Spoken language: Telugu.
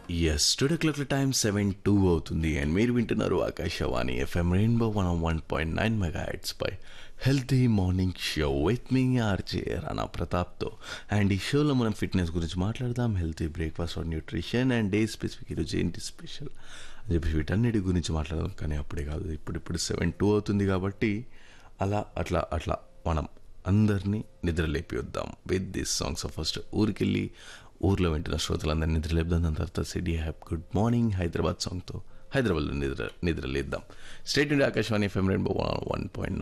yes today clock time seven two అవుతుంది అండ్ మీరు వింటున్నారు Akashvani FM Rainbow one one point nine mega పై healthy morning show with me RJ Rana ప్రతాప్తో అండ్ ఈ షోలో మనం ఫిట్నెస్ గురించి మాట్లాడదాం healthy breakfast or nutrition and day specific ఈరోజు ఏంటి స్పెషల్ అని చెప్పి వీటన్నిటి గురించి మాట్లాడదాం కానీ అప్పుడే కాదు ఇప్పుడు ఇప్పుడు సెవెన్ టూ అవుతుంది కాబట్టి అలా అట్లా అట్లా మనం అందరినీ నిద్రలేపి వద్దాం విత్ దిస్ సాంగ్స్ ఫస్ట్ ఊరికెళ్ళి ఊర్లో వింటున్న శ్రోతలందరినీ నిద్రలేపుదాం దాని తర్వాత సిటీ హ్యాప్ గుడ్ మార్నింగ్ హైదరాబాద్ సాంగ్తో హైదరాబాద్లో నిద్ర నిద్రలేద్దాం స్టేట్ నుండి Akashvani FM Rainbow one point